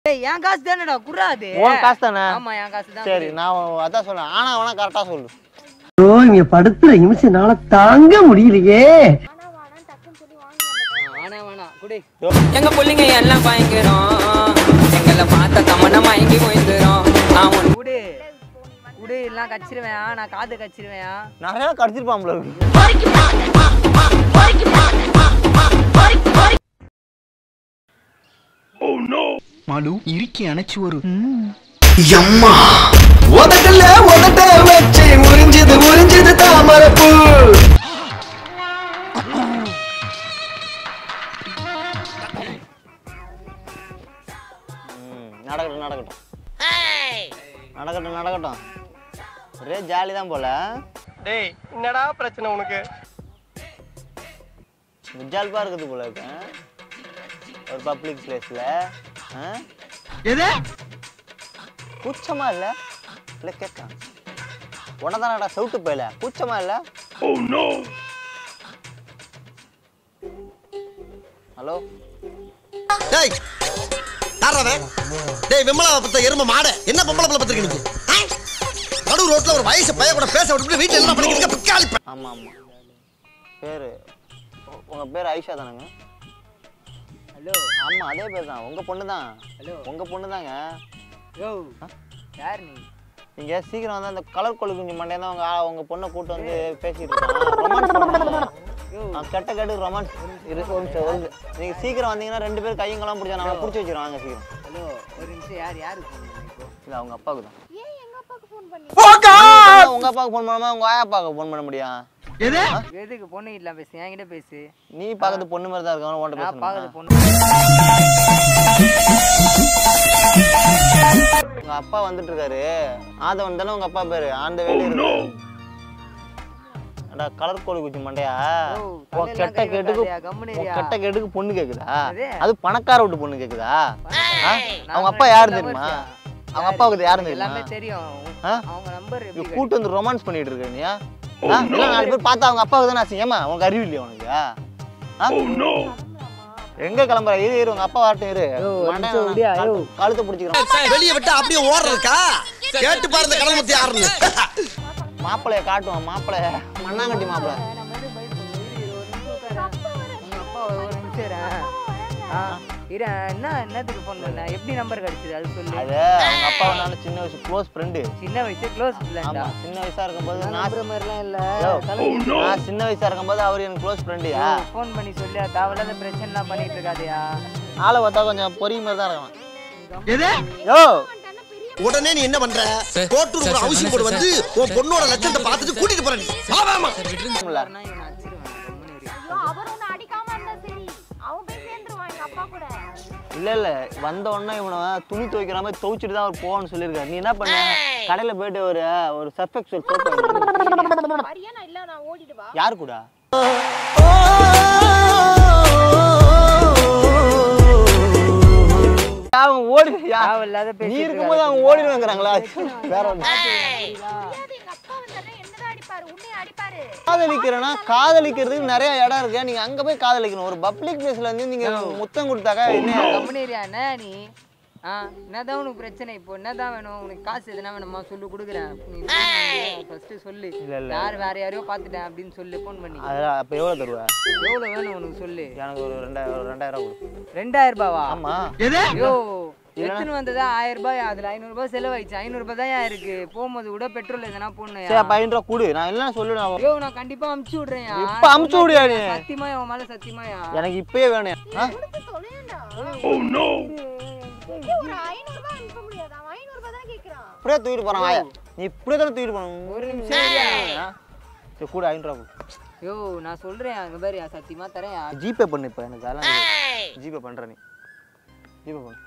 டேய் என் காசு தானடா குறா அது உன் காசு தானே ஆமா என் காசு தான் சரி நான் அதான் சொல்றேன் ஆனா வேணா கரெக்டா சொல்லு ஐயோ இங்க படுத்துற நிமிஷம்னால தாங்க முடியலையே ஆனா வேணாம் குடி எங்க புள்ளிங்க எல்லாம் பயங்கரம் எங்களை பார்த்த தமன மயங்கி போயிருந்தோம் அவன் குடு குடு எல்லாம் கச்சிருவேன் நான் காது கச்சிருவேன் நிறைய கடிச்சிருப்பான்ல இருக்கு. மாலு இறுக்கி அணைச்சு ஒரு எம்மா உதட்டல உதட்ட வச்சு உறிஞ்சது உறிஞ்சது தாமரப்பூ ம், நடக்கட்டும் நடக்கட்டும் நடக்கட்டும் நடக்கட்டும் ஒரே ஜாலி தான் போல டேய் என்னடா பிரச்சனை உனக்கு முஜால்பா இருக்குது போல இருக்கு ஆ? ஒரு பப்ளிக் பிளேஸ்ல எது கூச்சமா இல்ல இல்ல கேட்கான் உனதானடா சவுட்டு போயில கூச்சமா இல்ல ஹலோ டேய் யாரவே டேய் விமலா பத்த எரும மாட என்ன பொம்பளை பிள்ளை பத்திரிக்கை நீங்க ஆ? நடு ரோட்ல ஒரு வயசு பையன் கூட பேச விட்டு வீட்டுல என்ன பண்ணிக்கிறீங்க பிக்காளி ப- ஆமா ஆமா பேரு உ- உங்க பேர் ஐஷா தானேங்க ஹலோ ஆமா அதே பேர் தான் உங்க பொண்ணு தான் ஹலோ உங்க பொண்ணு தாங்க யோ யார் நீ நீங்க சீக்கிரம் வந்து அந்த கலர் கொழு குஞ்சு மண்டையை தான் உங்க ஆ- உங்க பொண்ணை கூட்டு வந்து பேசிட்டு இருக்கான் ரொமான்ஸ் பண்ணுவாங்க யோ கெட்ட கெட்டு ரொமான்ஸ் இரு ஒரு நிமிஷம் ஒரு நிமிஷம். நீங்க சீக்கிரம் வந்தீங்கன்னா ரெண்டு பேரும் கையங்கெல்லாம் பிடிச்சா நம்மளை பிடிச்சி வச்சிருவாங்க வாங்க சீக்கிரம் ஹலோ ஒரு நிமிஷம் யார் யாருக்கு ஃபோன் பண்ண இப்போ இல்ல அவங்க அப்பாவுக்கு தான் உங்க அப்பாவுக்கு ஃபோன் பண்ணாம உங்க ஆயா அப்பாவுக்கு ஃபோன் பண்ண முடியும் எது எதுக்கு பொண்ணு இல்ல பேசு என்கிட்ட பேசு நீ பார்க்கறது பொண்ணு மாதிரி தான் இருக்காங்க உன்கிட்ட நான் பாக்குறது பேசணும் பொண்ணு உங்க அப்பா வந்துட்டு இருக்காரு ஆதவன் தானே உங்க அப்பா பேரு அந்த வேலையை இருக்கு அடா கலர் கோழி குச்சி மண்டையா ஓ, உன் தலையெல்லாம் கெட்ட கை கேட்டுக்கு வைக்காதயா, கம்முனு உன் இருயா. கெட்ட கேட்டுக்கு பொண்ணு கேக்குதா அது? அது பணக்கார வீட்டு பொண்ணு கேக்குதா ஆ? நான் அவங்க அப்பா ரெண்டு யாரு lovers தெரியுமா யா? அவங்க அப்பாவுக்கு யாரு தெரியுமா எல்லாமே தெரியும் ஆ? அவங்க நம்பர் இவ கூட்டு வந்து ரொமான்ஸ் பண்ணிட்டு இருக்க நீ ஆ? இல்ல நாலு பேர் பார்த்தா அவங்க அப்பாவுக்கு தானே அசிங்கமா உனக்கு அறிவு இல்லையா உனக்கு ஆ? எங்க கிளம்புற இரு இரு உங்க அப்பா வரட்டும் இரு ஒரு மண்டையை நிமிஷம் விடியா, கழு- ஐயோ. கழுத்தை பிடிச்சிக்கிறோம் வெளிய விட்டு அப்படியே ஓடுறதுக்கா கேட்டு பாருங்க கடல் முத்தி யாருன்னு மாப்பிளைய காட்டுவோம் மாப்பிளைய மண்ணாங்கட்டி மாப்பிளை உங்க அப்பா ஒரு நிமிஷம் இரு. ஆ, இரு, என்ன என்னத்துக்கு ஃபோன் பண்ண எப்படி நம்பர் கிடைச்சது அது சொல்லு அது அவங்க அப்பா நால சின்ன வயசு க்ளோஸ் ஃப்ரெண்டு சின்ன வயசு க்ளோஸ் ஆமா இல்லடா சின்ன வயசா இருக்கும்போது நான் நம்புற மாதிரிலாம் இல்ல யோ, நான் சின்ன வயசா இருக்கும்போது அவர் எனக்கு க்ளோஸ் ஃப்ரெண்டுயா ஃபோன் பண்ணி சொல்லு தேவையில்லாத பிரச்சனைலாம் பண்ணிட்டு இருக்காதயா ஆளை பார்த்தா கொஞ்சம் பொறி மாதிரி தான் இருக்கான் எது யோ உடனே நீ என்ன பண்ற கோட்டூர் ஒரு அவசியம் போடு வந்து உன் பொண்ணோட லட்சத்தை பார்த்துட்டு கூட்டிட்டு போற நீ வா, வாமா இல்ல. நான் இவனை அடிச்சிருவேன் கம்முனு இரு. ஐயோ அவர் ஒண்ணு அடிக்காம இருந்தா சரி அவன் போய் சேர்ந்துருவான் எங்க அப்பா கூட இல்ல இல்ல வந்த உடனே இவனை துணி துவைக்கிற மாதிரி துவைச்சிட்டு தான் அவர் போகணும்னு சொல்லியிருக்காரு நீ என்ன பண்ண கடையில போயிட்டு ஒரு ஒரு சர்ஃபெக்சல் சோப் வரியா நான் இல்ல நான் ஓடிட்டு வா யாரு கூட அவன் ஓடி யா- தேவையில்லாத நீ பேசிட்டு இருக்கும்போது இருக்காத. அவங்க ஓடிடுவாங்கிறாங்களா வேற ஒண்ணு முடியாது எங்க அப்பா வந்தாருன்னா என்னதான் அடிப்பாரு உன்னைய அடிப்பாரு காதலிக்கிறேன்னா காதலிக்கிறதுக்கு நிறைய இடம் இருக்கு நீங்க அங்க போய் காதலிக்கணும் ஒரு பப்ளிக் பிளேஸ்ல இருந்து நீங்க முத்தம் கொடுத்தாக்கா என்ன கம்முனு இருயா, என்ன நீ ஆ என்னதான் உனக்கு பிரச்சனை இப்போ என்னதான் வேணும் உனக்கு காசு எதுனா வேணுமா சொல்லு கொடுக்குறேன் நீ ஃபர்ஸ்ட் சொல்லு இல்ல, இல்ல. யார் வேற யாரையோ பார்த்துட்டேன் அப்படின்னு சொல்லு ஃபோன் பண்ணி அது அப்ப எவ்வளவு தருவ எவ்வளோ வேணும் உனக்கு சொல்லு எனக்கு ஒரு ரெண்டாயிரம் ஒரு ரெண்டாயிரம் ரூபாய் கொடு ரெண்டாயிரம் ரூபாவா ஆமா எது ஐயோ எத்தனை வந்ததா ஆயிரம் ரூபாய் அதுல ஐநூறு ரூபாய் செலவாயிடுச்சு ஐநூறு ரூபாய் தான் இருக்கு போகும்போது கூட பெட்ரோல் எதனா சரி போடணும் அப்ப ஐநூறு ரூபா கொடு நான் இல்லைன்னா சொல்லுவேன் ஐயோ நான் கண்டிப்பா அமுச்சு விடுறேன் இப்ப அமுச்சு விடுயா நீ? சத்தியமா உன் மேல சத்தியமாயா எனக்கு இப்பயே வேணும் ஆ? தொலையண்டா ஒரு ஐநூறு ரூபாய் அனுப்ப முடியாது அவன் ஐநூறு ரூபாய் தான் கேக்குறான் இப்படியே தூக்கிட்டு போறான் வாய நீ இப்படியே தானே தூக்கிட்டு போகணும் ஒரு நிமிஷம் இருயா. சரி கூட ஐநூறு ரூபா கொடு ஐயோ நான் சொல்றேன் அங்க பாரு சத்தியமா தரேன் ஜிபே பண்ணு இப்போ எனக்கு அதெல்லாம் ஜிபே பண்ற நீ ஜிபே பண்ணு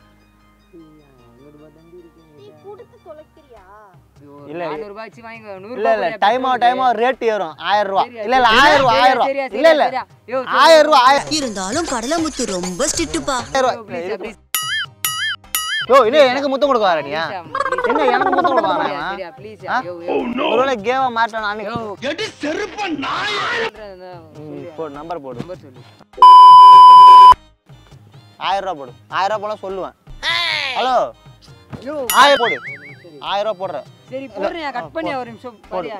நீ கொடுத்து தொலைக்கிறியா இல்ல. நானூறு ரூபாய் வச்சு வாங்கிக்கோ நூறு இல்ல இல்ல ரூபாய் டைம் ஆகும் டைம் ஆகும் ரேட் ஏறும் ஆயிரம் ரூபா சரியா, இல்ல இல்ல சரியா, ஆயிரம் ரூபா சரியா, ஆயிரம் ரூபா சரியா, இல்ல இல்ல சரியா, யோ, சரி. ஆயிரம் ரூபா ஆயிரம் இருந்தாலும் கடலமுத்து ரொம்ப ஸ்ட்ரிக்ட்டுப்பா ஆயிரம் ரூபா Please, please. யோ இல்ல எனக்கு முத்தம் கொடுக்க வர நீயா Please, please. என்ன எனக்கு முத்தம் கொடுக்க வர சரியா, சரியா, please, ஆ? யோ, யோ. ஒருவேளை கேவா மாட்டேன் நான் யோ, எடி செருப்ப நாய சொல்றேன், சொல்லு. போடு நம்பர் போடு நம்பர் சொல்லு ஆயிரம் ரூபா போடு ஆயிரம் ரூபா போல சொல்லுவேன் ஹலோ யோ ஆயிரம் போடு ஆயிரம் ரூபா போடுற சரி போடுறேன் கட் பண்ணி ஒரு நிமிஷம் பாரியா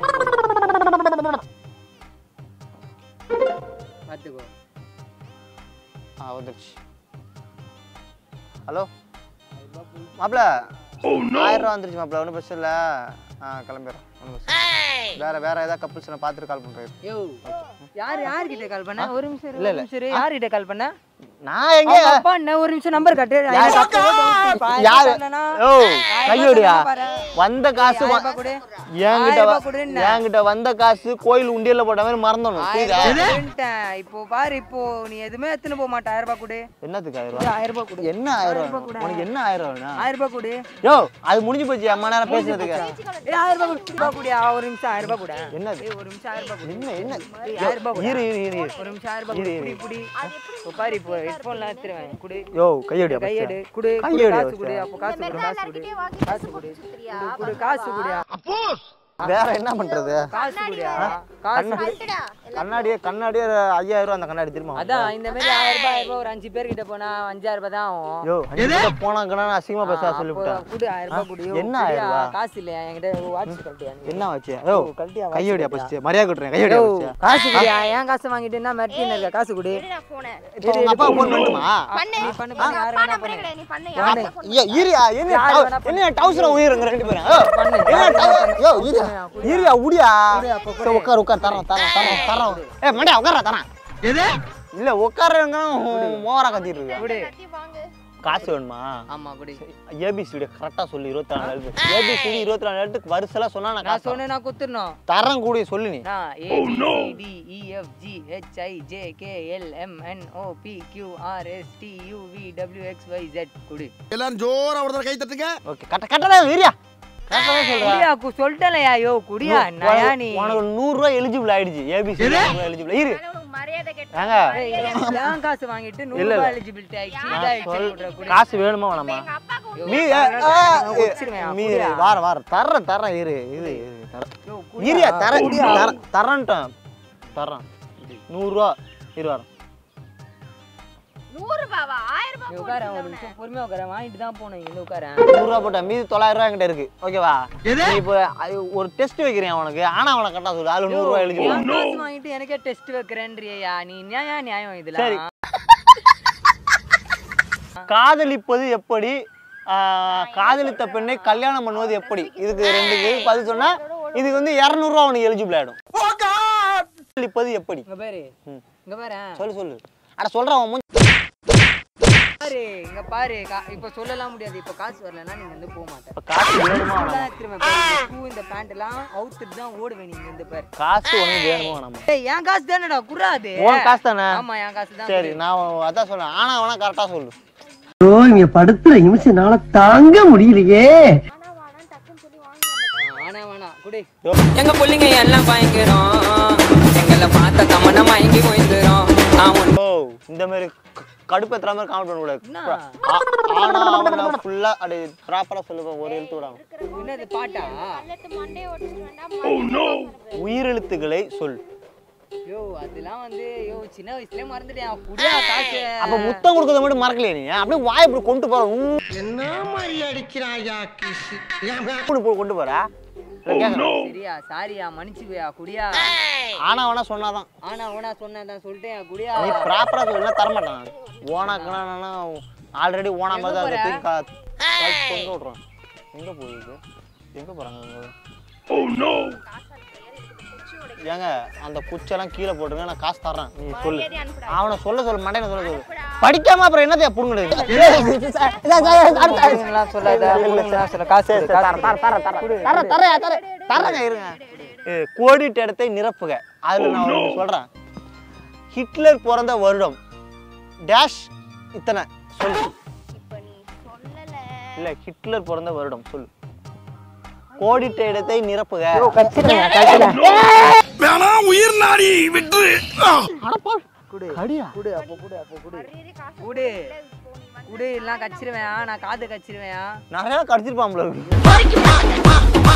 பார்த்துக்கோ ஆ வந்துருச்சு ஹலோ மாப்பிள ஆயிரம் ரூபா வந்துருச்சு மாப்பிள ஒன்றும் பிரச்சனை இல்லை ஆ கிளம்பிடுறோம் ஒன்றும் பிரச்சனை இல்ல. வேற வேற ஏதாவது கப்புள்ஸ் நான் பார்த்துட்டு கால் பண்ணுறேன் யோ யார் யார்கிட்ட கால் பண்ண ஒரு நிமிஷம் இரு, இல்ல, ஒரு இல்ல. நிமிஷம் இரு. யார்கிட்ட கால் பண்ண நான் எங்க அவங்க அப்பா என்ன ஒரு நிமிஷம் நம்பர் கட்டு எனக்கு அப்பவே doubt. இப்ப ஆயிரம் யாரு தரலனா? ஓ ஆயிரம் கையோடியா தரலனா பாரு. வந்த காசு ஆயிரம் வ- ரூபாய் கொடு. என்கிட்ட ஆயிரம் வ- ரூபாய் கொடுன்னா. என்கிட்ட வந்த காசு கோயில் உண்டியல்ல போட்ட மாதிரி மறந்துடணும் ஆயிரம் புரியுதா ரூபாய் கொடுன்ட்டேன். இப்போ பாரு இப்போ நீ எதுவுமே எடுத்துன்னு போக மாட்ட ஆயிரம் ரூபாய் கொடு என்னத்துக்கு ஆயிரம் ஒரு ரூபா ஆயிரம் ரூபாய் கொடு என்ன ஆயிரம் ரூபா உனக்கு என்ன ஆயிரம் ரூபா ஆயிரம் ரூபாய் கொடு யோ அது முடிஞ்சு போச்சு அம்மா நேரம் பேசுறதுக்கு ஏய், ஆயிரம் ரூபாய் கொடு. ரூபாய் கொடு. ஆ, ஒரு நிமிஷம் ஆயிரம் ரூபாய் கொடு என்னது? ஏய், ஒரு நிமிஷம் ஆயிரம் ரூபாய் கொடு என்ன என்ன ஏய், ஆயிரம் ரூபாய் கொடு. இரு இரு இரு இரு. ஒரு நிமிஷம் ஆயிரம் ரூபாய் கொடு. புடி புடி இப்போ பாரு இப்போ ஹெட்ஃபோன்லாம் எடுத்துருவேன் கொடு யோ கையோடியா கையெடு first. குடு குடு, கையெடு காசு first. குடு அப்போ காசு குடு காசு குடு காசு குடு சுத்துறியா குடு, குடு காசு குடியா வேற என்ன பண்றது காசு குடியா காசு குடு கழட்டுடா. கண்ணாடியே கண்ணாடியே ஐயாயிரம் ரூபா அந்த கண்ணாடி திரும்ப அதான் இந்த மாதிரி ஆயிரம் ரூபாய் ஆயிரம் ரூபாய் ஒரு அஞ்சு பேர் கிட்ட போனா அஞ்சாயிரம் ரூபாய் தான் ஆகும் யோ அஞ்சு போனாங்கன்னா அசிங்கமா பேச அப்போ சொல்லிவிட்டேன் குடு ஆயிரம் ரூபாய் குடு யோ, என்ன குடியா, ஆயிரம் ரூபாய்? காசு இல்லையா என்கிட்ட வாட்ச் கட்டியா என்ன வச்சு யோ கழட்டியா, watch கையோடியா கழட்டியா? ஃபர்ஸ்ட் மரியாதை கொடுறேன் கையோடியா ஃபர்ஸ்ட் காசு குடியா ஏன் காசு வாங்கிட்டு என்ன மிரட்டின்னு இருக்க காசு குடு எடுடா phone அ. இப்போ உங்க அப்பா ஃபோன் பண்ணட்டுமா பண்ணு. நீ பண்ணு பண்ணு யாரு அப்பா வேணா நம்பரே பண்ணு கிடையாது, நீ பண்ணு. பண்ணு. யார்கிட்ட phone ஐயா ஈரியா என்ன யாரு டவு- வேணா பண்ணு. என்ன டவுசர் உயிருங்க ரெண்டு பேரும் யோ, பண்ணு. என்ன யாரு டவு- வேணா யோ பண்ணு. ஈரியா குடு. ஈரியா உடியா குடு, அப்போ குடு. சரி, உட்கார் உட்கார் தரோம் தரோம் தரோம் தரோம் ஏ மண்டியா உட்கார தரேன் இல்ல உட்காருங்க மோரா கத்திட்டு இருக்க குடு கட்டி வாங்கு. காசு வேணுமா ஆமா குடு ஏபிசிடி கரெக்டா சொல்லு இருபத்தி நாலு எழுத்து ஏபிசிடி இருபத்தி நாலு எழுத்துக்கு வருஷலாம் சொன்னா நான் நான் காசு தரேன். சொன்னேன் நான் குத்துறணும் தரேன் கூடிய சொல்லு நீ நான் A B C D E F G H I J K L M N O P Q R S T U V W X Y Z குடு எல்லாரும் ஜோரா ஒரு தடவை கை தட்டுங்க ஓகே கட்ட கட்டடா வீரியா கரெக்டா சொல்றேன் குடியா கு- சொல்லிட்டேன்லையா யோ குடியா நயா நீ உனக்கு நூறு ரூபாய் எலிஜிபிள் ஆயிடுச்சு ஏபிசி எலிஜிபிள் இரு ஆனா உனக்கு மரியாதை கெட்ட ஏங்க ஏய், ஏன் காசு வாங்கிட்டு நூறு இல்ல, இல்ல. ரூபாய் எலிஜிபிலிட்டி ஆயிடுச்சு நான் இதாயிடுச்சு சொல் சொல்ற குடு காசு வேணுமா வேணாமா எங்க அப்பாக்கு யோ, நீ தரேன், ஆ, நான் வச்சிருவேன், நீ குடியா. வார வார தர்றேன் தர்றேன் இரு இரு இரு தரேன் யோ, குடியா. இரியா தரேன் குடியா. தரேன் தரேன்ட்டேன் தர்றேன் நூறுரூவா இரு வரேன் நூறு ரூபாவா ஆயிரம் நீ ரூபாய் உட்கார ஒரு போட்டு நிமிஷம் பொறுமையா உட்கார வாங்கிட்டு தான் போனேன் இங்க உட்காரேன் நூறுரூவா போட்டேன் மீதி தொள்ளாயிரம் ரூபா என்கிட்ட இருக்கு ஓகேவா நீ இப்போ அது ஒரு டெஸ்ட் வைக்கிறேன் உனக்கு ஆனா அவனை கரெக்டா சொல்லு அதுல நூறுரூவா எலிஜிபிள் என் காசு வாங்கிட்டு எனக்கே டெஸ்ட் வைக்கிறேன்றியா நீ நியாயம் நியாயம் சரி. இதெல்லாம் காதலிப்பது எப்படி ஆஹ், காதலித்த பெண்ணை கல்யாணம் பண்ணுவது எப்படி இதுக்கு ரெண்டுக்கு பதில் சொன்னா இதுக்கு வந்து இரநூறுவா உனக்கு எலிஜிபிள் ஆயிடும் காதலிப்பது எப்படி இங்க பாரு ம். இங்க பாரு சொல்லு சொல்லு அட சொல்றேன் உன் மூஞ்சி- பாரு இங்க பாரு கா- இப்ப சொல்லலாம் முடியாது இப்ப காசு வரலன்னா நீங்க வந்து போக மாட்டேன் இப்ப காசு வேணுமா வேணாமா? திரும்ப பாரு, இந்த shoe, இந்த பேண்ட் எல்லாம் அவுத்துட்டு தான் ஓடுவேன் நீங்க இந்த பாரு காசு உனக்கு வேணுமா வேணாமா டேய் என் காசு தானடா குறாது உன் காசு தானே ஆமா என் காசு தான் சரி நான் உன் அதான் சொல்றேன் ஆனா வேணா கரெக்டா சொல்லு ஐயோ இங்க படுத்துற நிமிஷம்னால தாங்க முடியலையே ஆனா வானா டக்குன்னு சொல்லி வாங்கி அந்த ஆனா வேணாம் குடி எங்க புள்ளைங்க எல்லாம் பயங்கரம் எங்களை பார்த்த தமன மயங்கி போயிருந்தோம் அவன் ஓ இந்த மாதிரி க- கடுப்பேத்துற மாதிரி காமெண்ட் பண்ணக்கூடாது என்ன? ஆ- ஆனா அவனா ஃபுல்லா அப்படி ப்ராப்பரா சொல்லுவா ஒரு எழுத்து விடாம என்னது பாட்டா கல்லட்டு மண்டே ஓடிச்சு வேண்டாம் உயிரெழுத்துக்களை சொல் யோ அதெல்லாம் வந்து யோ சின்ன வயசுலயே மறந்துட்டேன் குடியா காசு அப்ப முத்தம் கொடுக்கறத மட்டும் மறக்கலையே நீ அப்படியே வாய் இப்படி கொண்டு போற ஊ, என்ன மாதிரி அடிக்கிறாயா கிசு இப்படி போ- கொண்டு போற இல்ல கேக்குறேன். சரியா சாரியா மன்னிச்சுவியா குடியா ஆனா வேணா சொன்னாதான் ஆனா ஓனா சொன்னதான் சொல்லிட்டேன் குடியா நீ ப்ராப்பரா சொல்லல தரமாட்டான் ஓனாக்குனா ஆல்ரெடி ஓனா மாதிரி தான் எங்க இருக்கு. தூக்கி கா- கழட்டி தொங்க விட்றான் எங்க போகுது எங்க போறாங்க அவங்க? ஏங்க அந்த குச்செல்லாம் கீழே போட்டுருங்க நான் காசு தர்றேன் நீ சொல்லு அவனை சொல்ல சொல்லு மண்டையில சொல்ல சொல்லு படிக்காம அப்புறம் என்னத்தையா புடுங்குறது புடுங்கலாம் சொல்லாத புடுங்கலாம் சொல்ல காசு கொடு, காசு கொடு. தரங்க இருங்க கோடிட்ட இடத்தை நிரப்புக அதுல நான் ஒண்ணு சொல்றேன் ஹிட்லர் பிறந்த வருடம் டேஷ் இத்தனை சொல்லு இப்ப நீ சொல்லல இல்ல ஹிட்லர் பிறந்த வருடம் சொல்லு கோடிட்ட இடத்தை நிரப்புக வேணா உயிர் நாடி விட்டு குடு கடியா குடு அப்போ குடு அப்போ குடு அரியரே காசு குடு இப்போ நீ வந்து குடு எல்லாம் கச்சிருவேன் நான் காது கச்சிருவேன் நிறைய கடிச்சிருப்பாம்ல இருக்கு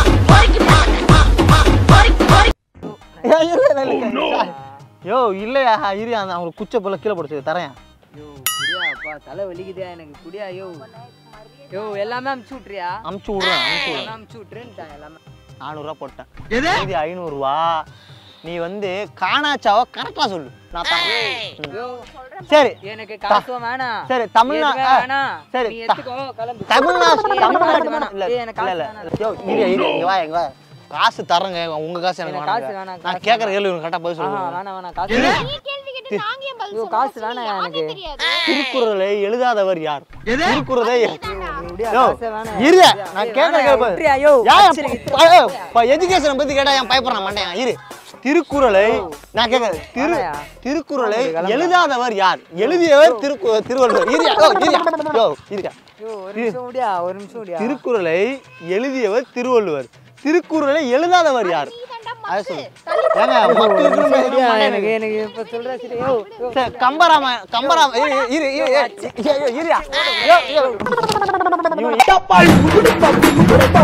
யோ இல்லையா இரு அந்த அவங்களுக்கு குச்சை போல கீழே போடுச்சு தரேன் யோ குடியா அப்பா தலை வலிக்குதா எனக்கு குடியா யோ மரியாதை யோ எல்லாமே அமுச்சு விட்றியா அமுச்சு விட்றேன் அமுச்சு விட்றேன் எல்லாமே அமுச்சு விட்ருன்ட்டான் எல்லாமே நானூறுரூவா போட்டேன் மீதி ஐநூறுரூவா நீ வந்து காணாச்சாவா கரெக்டாக சொல்லு நான் தரேன் யோ சரி எனக்கு காசும் வேணாம் சரி தமிழ்நா எதுவுமே ஆ, வேணாம் சரி நீ த- எடுத்துக்கோ கிளம்பு தமிழ்நாடு ஏய், எனக்கு காசு தமிழ்நாடு வேணாம். இல்ல ஏய், எனக்கு இல்ல காசு இல்ல வேணாம். யோ இரு இரு இங்க வா இங்க வா காசு தரேங்க உங்க காசு எனக்கு எனக்கு காசு வேணாம் வேணாம், நான் காசு கேட்குற வேணாம். கேள்வி கரெக்டாக பதில் ஆஹா, சொல்லுங்க வேணாம் வேணாம் காசு நீ கேள்வி கேட்டு நாங்க ஏன் பதில் ஐயோ, சொல்லணும்? காசு சரி, வேணாம் யாருனே எனக்கு. தெரியாது திருக்குறளை எழுதாதவர் யார் திருக்குறளை முடியா, யோ காசே வேணாம். இரு ஏய், நான் ஏய், கேட்குற வேணாம், கேள்வி விட்டுறியா, யோ, ஏன் எஜுகேஷனை பத்தி கேட்டா ஏன் பயப்படுறான் மாட்டேன் இரு திருக்குறளை நான் கேட்கறேன் திரு வேணாயா? திருக்குறளை கிளம்பு. எழுதாதவர் யார் எழுதியவர் திருக்கு திருவள்ளுவர் இரியா யோ இரியா யோ இருக்க யோ, ஒரு நிமிஷம் முடியா ஒரு நிமிஷம் முடியா திருக்குறளை எழுதியவர் திருவள்ளுவர் திருக்குறளை எழுதாதவர் யார் அதை சொல்லு ஏங்க மக்களுக்கு முடியா, எனக்கு எனக்கு இப்ப சொல்ற சரி யோ யோ சரி, கம்பராம கம்பராம இரு இரு இரு இரு, இரு, இரு, இரியா யோ யோ இவன்